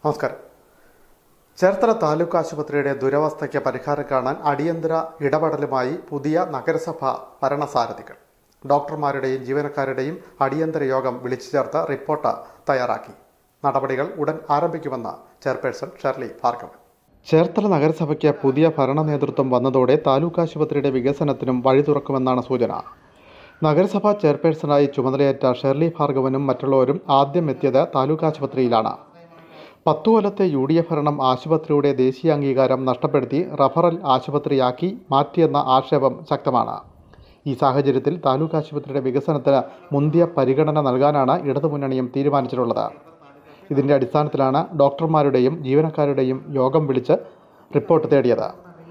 നമസ്കാരം ചേർത്തല താലൂക്ക് ആശുപത്രിയുടെ ദുരവസ്ഥയ്ക്ക് പരിഹാരം കാണാൻ അടിയന്തര ഇടപെടലുമായി പുതിയ നഗരസഭ ഭരണസാരഥികൾ ഡോക്ടർമാരുടെയും ജീവനക്കാരുടെയും അടിയന്തര യോഗം വിളിച്ചു ചേർത്ത് റിപ്പോർട്ട് തയ്യാറാക്കി നടപടികൾ ഉടൻ ആരംഭിക്കുമെന്ന് ചെയർപേഴ്സൺ ഷെർലി ഭാർഗവൻ ചേർത്തല നഗരസഭയ്ക്ക് പുതിയ ഭരണ നേതൃത്വം വന്നതോടെ താലൂക്ക് ആശുപത്രിയുടെ വികസനത്തിനും വഴി തുറക്കുമെന്നാണ് സൂചന നഗരസഭാ ചെയർപേഴ്സണായി ചുമതലയേറ്റ ഷെർലി ഭാർഗവനും മറ്റുള്ളവരും ആദ്യം എത്തിയത് താലൂക്ക് ആശുപത്രിയിലാണ് പത്തു കൊല്ലത്തെ യു ഡി എഫ് ഭരണം ആശുപത്രിയുടെ ദേശീയ അംഗീകാരം നഷ്ടപ്പെടുത്തി റഫറൽ ആശുപത്രിയാക്കി മാറ്റിയെന്ന ആക്ഷേപം ശക്തമാണ് ഈ സാഹചര്യത്തിൽ താലൂക്ക് ആശുപത്രിയുടെ വികസനത്തിന് മുന്തിയ പരിഗണന നൽകാനാണ് ഇടതുമുന്നണിയും തീരുമാനിച്ചിട്ടുള്ളത് ഇതിൻ്റെ അടിസ്ഥാനത്തിലാണ് ഡോക്ടർമാരുടെയും ജീവനക്കാരുടെയും യോഗം വിളിച്ച് റിപ്പോർട്ട് തേടിയത്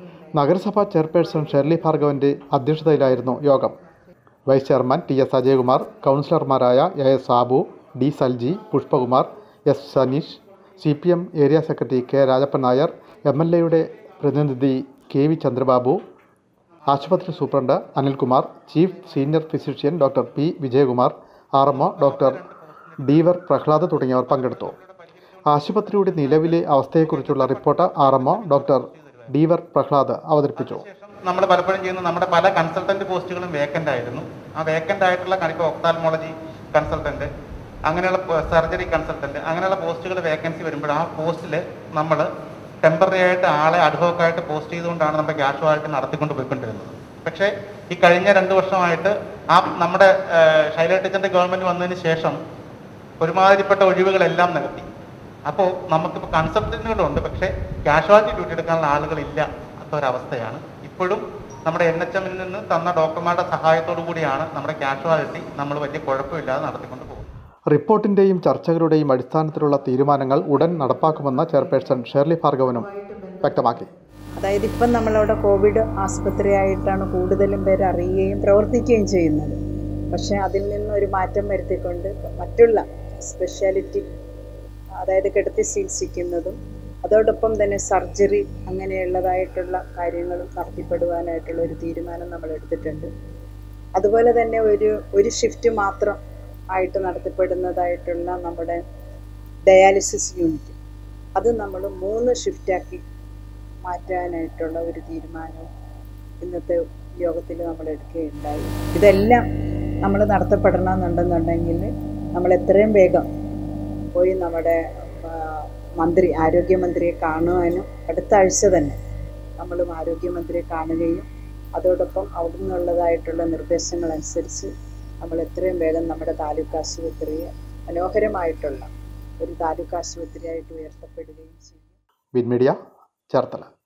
നഗരസഭാ ചെയർപേഴ്സൺ ഷെർലി ഭാർഗവൻ്റെ അധ്യക്ഷതയിലായിരുന്നു യോഗം vice chairman T S Ajayakumar കൗൺസിലർമാരായ A S Sabu D Salji Pushpakumar S Saneesh C P M area secretary K Rajappan Nair M L എയുടെ പ്രതിനിധി കെ വി ചന്ദ്രബാബു ആശുപത്രി superintendent Anilkumar chief senior physician doctor P Vijayakumar R M O doctor Deevar Prahlad തുടങ്ങിയവർ പങ്കെടുത്തു ആശുപത്രിയുടെ നിലവിലെ അവസ്ഥയെക്കുറിച്ചുള്ള report R M O doctor Deevar Prahlad അവതരിപ്പിച്ചു നമ്മൾ പലപ്പോഴും ചെയ്യുന്ന നമ്മുടെ പല കൺസൾട്ടന്റ് പോസ്റ്റുകളും വേക്കൻ്റ് ആയിരുന്നു ആ വേക്കൻ്റ് ആയിട്ടുള്ള ഇപ്പോൾ ഒക്താൽമോളജി കൺസൾട്ടന്റ് അങ്ങനെയുള്ള സർജറി കൺസൾട്ടന്റ് അങ്ങനെയുള്ള പോസ്റ്റുകൾ വേക്കൻസി വരുമ്പോൾ ആ പോസ്റ്റിൽ നമ്മൾ ടെമ്പററി ആയിട്ട് ആളെ അഡ്ഹോക്കായിട്ട് പോസ്റ്റ് ചെയ്തുകൊണ്ടാണ് നമ്മുടെ ക്യാഷ്വാലിറ്റി നടത്തിക്കൊണ്ട് പോയിക്കൊണ്ടിരുന്നത് പക്ഷേ ഈ കഴിഞ്ഞ രണ്ട് വർഷമായിട്ട് ആ നമ്മുടെ ശൈല ടീച്ചറിന്റെ ഗവൺമെന്റ് വന്നതിന് ശേഷം ഒരുമാതിരിപ്പെട്ട ഒഴിവുകളെല്ലാം നികത്തി അപ്പോൾ നമുക്കിപ്പോൾ കൺസൾട്ടന്റുകളുണ്ട് പക്ഷേ ക്യാഷ്വാലിറ്റി ഡ്യൂട്ടി എടുക്കാനുള്ള ആളുകളില്ല ഒരവസ്ഥയാണ് ഇപ്പോഴും നമ്മുടെ എൻ എച്ച് എമ്മിൽ നിന്ന് തന്ന ഡോക്ടർമാരുടെ സഹായത്തോടു കൂടിയാണ് നമ്മുടെ ക്യാഷ്വാലിറ്റി നമ്മൾ വലിയ കുഴപ്പമില്ലാതെ നടത്തിക്കൊണ്ട് പോകുന്നത് റിപ്പോർട്ടിന്റെയും ചർച്ചകളുടെയും അടിസ്ഥാനത്തിലുള്ള തീരുമാനങ്ങൾ ഉടൻ നടപ്പാക്കുമെന്ന് ചെയർപേഴ്സൺ ഷെർലി ഭാർഗവനും വ്യക്തമാക്കി അതായത് ഇപ്പം നമ്മളവിടെ കോവിഡ് ആസ്പത്രിയായിട്ടാണ് കൂടുതലും പേര് അറിയുകയും പ്രവർത്തിക്കുകയും ചെയ്യുന്നത് പക്ഷേ അതിൽ നിന്ന് ഒരു മാറ്റം വരുത്തിക്കൊണ്ട് മറ്റുള്ള സ്പെഷ്യാലിറ്റി അതായത് കിടത്തി ചികിത്സിക്കുന്നതും അതോടൊപ്പം തന്നെ സർജറി അങ്ങനെയുള്ളതായിട്ടുള്ള കാര്യങ്ങളും നടത്തിപ്പെടുവാനായിട്ടുള്ള ഒരു തീരുമാനം നമ്മൾ എടുത്തിട്ടുണ്ട് അതുപോലെ തന്നെ ഒരു ഒരു ഷിഫ്റ്റ് മാത്രം ആയിട്ട് നടത്തപ്പെടുന്നതായിട്ടുള്ള നമ്മുടെ ഡയാലിസിസ് യൂണിറ്റ് അത് നമ്മൾ മൂന്ന് ഷിഫ്റ്റാക്കി മാറ്റാനായിട്ടുള്ള ഒരു തീരുമാനവും ഇന്നത്തെ യോഗത്തിൽ നമ്മൾ എടുക്കുകയുണ്ടായി ഇതെല്ലാം നമ്മൾ നടത്തപ്പെടണമെന്നുണ്ടെന്നുണ്ടെങ്കിൽ നമ്മൾ എത്രയും വേഗം പോയി നമ്മുടെ മന്ത്രി ആരോഗ്യമന്ത്രിയെ കാണുവാനും അടുത്ത ആഴ്ച തന്നെ നമ്മളും ആരോഗ്യമന്ത്രിയെ കാണുകയും അതോടൊപ്പം അവിടെ നിന്നുള്ളതായിട്ടുള്ള നിർദ്ദേശങ്ങൾ അനുസരിച്ച് നമ്മൾ എത്രയും വേഗം നമ്മുടെ താലൂക്ക് ആശുപത്രിയെ മനോഹരമായിട്ടുള്ള ഒരു താലൂക്ക് ആശുപത്രിയായിട്ട് ഉയർത്തപ്പെടുകയും ചെയ്യും വിൻ മീഡിയ ചേർത്തല